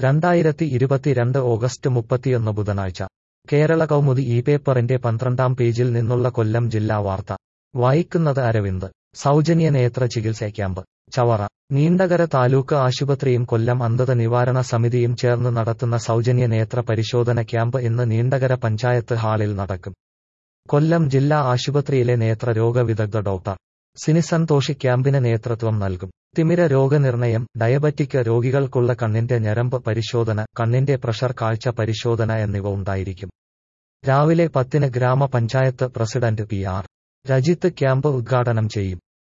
രണ്ടായിരത്തി ഇരുപത്തിരണ്ട് ഓഗസ്റ്റ് മുപ്പത്തിയൊന്ന് ബുധനാഴ്ച കേരള കൗമുദി ഈ പേപ്പറിന്റെ പന്ത്രണ്ടാം പേജിൽ നിന്നുള്ള കൊല്ലം ജില്ലാ വാർത്ത വായിക്കുന്നത് അരവിന്ദ് സൗജന്യ നേത്ര ചികിത്സ ക്യാമ്പ് ചവറ നീണ്ടകര താലൂക്ക് ആശുപത്രിയും കൊല്ലം അന്ധത നിവാരണ സമിതിയും ചേർന്ന് നടത്തുന്ന സൗജന്യ നേത്ര പരിശോധന ക്യാമ്പ് ഇന്ന് നീണ്ടകര പഞ്ചായത്ത് ഹാളിൽ നടക്കും കൊല്ലം ജില്ലാ ആശുപത്രിയിലെ നേത്രരോഗ വിദഗ്ധ ഡോക്ടർ സിനി സന്തോഷി ക്യാമ്പിന് നേതൃത്വം നൽകും തിമിര രോഗനിർണയം ഡയബറ്റിക് രോഗികൾക്കുള്ള കണ്ണിന്റെ ഞരമ്പ് പരിശോധന കണ്ണിന്റെ പ്രഷർ കാഴ്ച പരിശോധന എന്നിവ ഉണ്ടായിരിക്കും രാവിലെ പത്തിന് ഗ്രാമപഞ്ചായത്ത് president P R Rajith camp ഉദ്ഘാടനം ചെയ്യും